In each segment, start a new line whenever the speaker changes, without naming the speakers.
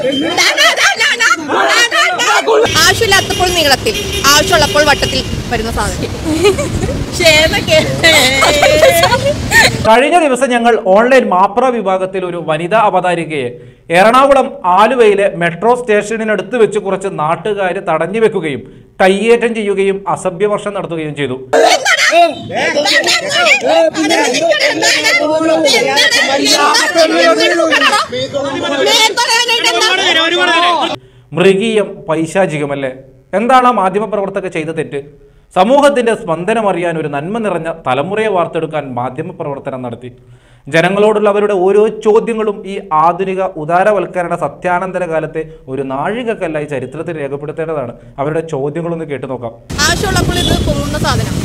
ആവശ്യമില്ലാത്തപ്പോൾ നീളത്തിൽ ആവശ്യമുള്ളപ്പോൾ വട്ടത്തിൽ വരുന്ന സാധനം
കഴിഞ്ഞ ദിവസം ഞങ്ങൾ ഓൺലൈൻ മാപ്ര വിഭാഗത്തിൽ ഒരു വനിതാ അവതാരികയെ എറണാകുളം ആലുവയിലെ മെട്രോ സ്റ്റേഷനിനടുത്ത് വെച്ച് കുറച്ച് നാട്ടുകാർ തടഞ്ഞു വെക്കുകയും കയ്യേറ്റം ചെയ്യുകയും അസഭ്യവർഷം നടത്തുകയും ചെയ്തു മൃഗീയം പൈശാചികമല്ലേ എന്താണ് ആ മാധ്യമപ്രവർത്തക ചെയ്ത തെറ്റ് സമൂഹത്തിന്റെ സ്പന്ദനം അറിയാൻ ഒരു നന്മ നിറഞ്ഞ തലമുറയെ വാർത്തെടുക്കാൻ മാധ്യമപ്രവർത്തനം നടത്തി ജനങ്ങളോടുള്ള അവരുടെ ഓരോ ചോദ്യങ്ങളും ഈ ആധുനിക ഉദാരവൽക്കരണ സത്യാനന്തര കാലത്തെ ഒരു നാഴികക്കല്ലായി ചരിത്രത്തിൽ രേഖപ്പെടുത്തേണ്ടതാണ് അവരുടെ ചോദ്യങ്ങളൊന്ന് കേട്ടു നോക്കാം
ആവശ്യമുള്ളപ്പോൾ ഇത് പൊങ്ങുന്ന സാധനം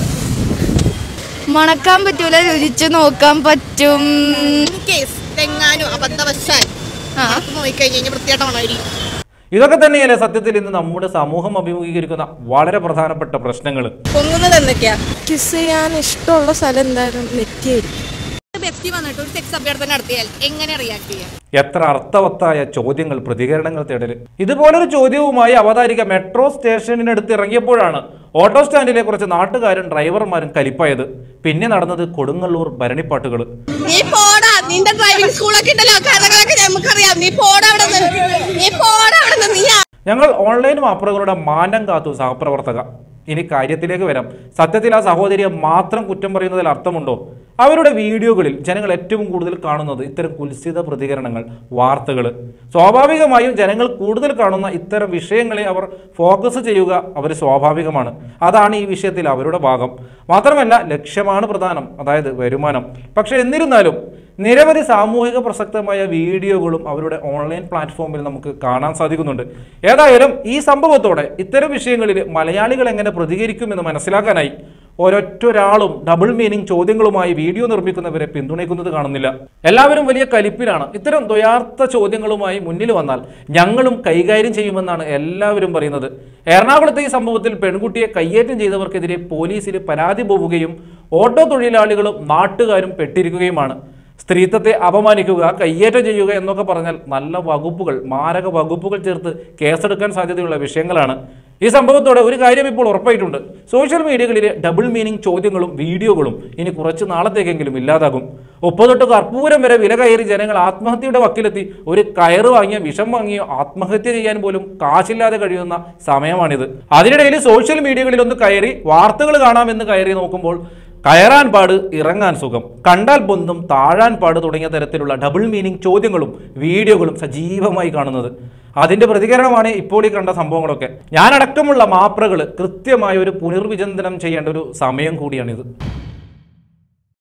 മണക്കാൻ പറ്റൂല രുചിച്ച് നോക്കാൻ പറ്റും
ഇൻ കേസ് തെങ്ങാനും അബദ്ധവശാൽ
ആ.
നോക്കിക്കഴിഞ്ഞ് കഴിഞ്ഞാൽ വൃത്തിയായിട്ട് മണമായിരിക്കും
ഇതൊക്കെ തന്നെയല്ലേ സത്യത്തിൽ ഇന്ന് നമ്മുടെ സമൂഹം അഭിമുഖീകരിക്കുന്ന വളരെ പ്രധാനപ്പെട്ട പ്രശ്നങ്ങൾ
പൊങ്ങുന്നത് എന്തൊക്കെയാ
കിസ് ചെയ്യാൻ ഇഷ്ടമുള്ള സ്ഥലം എന്തായാലും നെറ്റിയായിരിക്കും
വ്യക്തി വന്നിട്ട് ഒരു സെക്സ് അഭ്യർത്ഥന നടത്തിയാൽ എങ്ങനെ റിയാക്ട് ചെയ്യാം
എത്ര അർത്ഥവത്തായ ചോദ്യങ്ങൾ പ്രതികരണങ്ങൾ തേടല് ഇതുപോലൊരു ചോദ്യവുമായി അവതാരിക മെട്രോ സ്റ്റേഷനിനടുത്ത് ഇറങ്ങിയപ്പോഴാണ് ഓട്ടോ സ്റ്റാൻഡിലെ കുറച്ച് നാട്ടുകാരും ഡ്രൈവർമാരും കലിപ്പായത് പിന്നെ നടന്നത് കൊടുങ്ങല്ലൂർ ഭരണിപ്പാട്ടുകൾ
നീ പോടാ നിന്റെ ഡ്രൈവിംഗ് സ്കൂളൊക്കെ ഉണ്ടല്ലോ കഥകളൊക്കെ നമുക്കറിയാം നീ പോടാ അവിടെ നിന്ന് നീ പോടാ അവിടെ നിന്ന് നീ
ഞങ്ങൾ ഓൺലൈൻ മാപ്പറുകളുടെ മാനം കാത്തു സഹപ്രവർത്തക ഇനി കാര്യത്തിലേക്ക് വരാം സത്യത്തിൽ ആ സഹോദരിയെ മാത്രം കുറ്റം പറയുന്നതിൽ അർത്ഥമുണ്ടോ അവരുടെ വീഡിയോകളിൽ ജനങ്ങൾ ഏറ്റവും കൂടുതൽ കാണുന്നത് ഇത്തരം കുൽസിത പ്രതികരണങ്ങൾ വാർത്തകൾ സ്വാഭാവികമായും ജനങ്ങൾ കൂടുതൽ കാണുന്ന ഇത്തരം വിഷയങ്ങളെ അവർ ഫോക്കസ് ചെയ്യുക അവർ സ്വാഭാവികമാണ് അതാണ് ഈ വിഷയത്തിൽ അവരുടെ ഭാഗം മാത്രമല്ല ലക്ഷ്യമാണ് പ്രധാനം അതായത് വരുമാനം പക്ഷേ എന്നിരുന്നാലും നിരവധി സാമൂഹിക പ്രസക്തമായ വീഡിയോകളും അവരുടെ ഓൺലൈൻ പ്ലാറ്റ്ഫോമിൽ നമുക്ക് കാണാൻ സാധിക്കുന്നുണ്ട് ഏതായാലും ഈ സംഭവത്തോടെ ഇത്തരം വിഷയങ്ങളിൽ മലയാളികൾ എങ്ങനെ പ്രതികരിക്കുമെന്ന് മനസ്സിലാക്കാനായി ഒരൊറ്റൊരാളും ഡബിൾ മീനിങ് ചോദ്യങ്ങളുമായി വീഡിയോ നിർമ്മിക്കുന്നവരെ പിന്തുണയ്ക്കുന്നത് കാണുന്നില്ല എല്ലാവരും വലിയ കലിപ്പിലാണ് ഇത്തരം ദ്വയാർത്ഥ ചോദ്യങ്ങളുമായി മുന്നിൽ വന്നാൽ ഞങ്ങളും കൈകാര്യം ചെയ്യുമെന്നാണ് എല്ലാവരും പറയുന്നത് എറണാകുളത്തെ ഈ സംഭവത്തിൽ പെൺകുട്ടിയെ കയ്യേറ്റം ചെയ്തവർക്കെതിരെ പോലീസിൽ പരാതി പോവുകയും ഓട്ടോ തൊഴിലാളികളും നാട്ടുകാരും പെട്ടിരിക്കുകയുമാണ് സ്ത്രീത്വത്തെ അപമാനിക്കുക കയ്യേറ്റം ചെയ്യുക എന്നൊക്കെ പറഞ്ഞാൽ നല്ല വകുപ്പുകൾ മാരക വകുപ്പുകൾ ചേർത്ത് കേസെടുക്കാൻ സാധ്യതയുള്ള വിഷയങ്ങളാണ് ഈ സംഭവത്തോടെ ഒരു കാര്യം ഇപ്പോൾ ഉറപ്പായിട്ടുണ്ട് സോഷ്യൽ മീഡിയകളിലെ ഡബിൾ മീനിങ് ചോദ്യങ്ങളും വീഡിയോകളും ഇനി കുറച്ച് നാളത്തേക്കെങ്കിലും ഇല്ലാതാകും ഒപ്പതൊട്ട് കർപ്പൂരം വരെ വില കയറി ജനങ്ങൾ ആത്മഹത്യയുടെ വക്കിലെത്തി ഒരു കയറ് വാങ്ങിയോ വിഷം വാങ്ങിയോ ആത്മഹത്യ ചെയ്യാൻ പോലും കാശില്ലാതെ കഴിയുന്ന സമയമാണിത് അതിനിടയിൽ സോഷ്യൽ മീഡിയകളിൽ ഒന്ന് കയറി വാർത്തകൾ കാണാമെന്ന് കയറി നോക്കുമ്പോൾ കയറാൻ പാട് ഇറങ്ങാൻ സുഖം കണ്ടാൽ പൊന്തും താഴാൻ പാട് തുടങ്ങിയ തരത്തിലുള്ള ഡബിൾ മീനിങ് ചോദ്യങ്ങളും വീഡിയോകളും സജീവമായി കാണുന്നത് അതിന്റെ പ്രതികരണമാണ് ഇപ്പോൾ ഈ കണ്ട സംഭവങ്ങളൊക്കെ ഞാനടക്കമുള്ള മാപ്രകൾ കൃത്യമായ ഒരു പുനർവിചിന്തനം ചെയ്യേണ്ട ഒരു സമയം കൂടിയാണിത്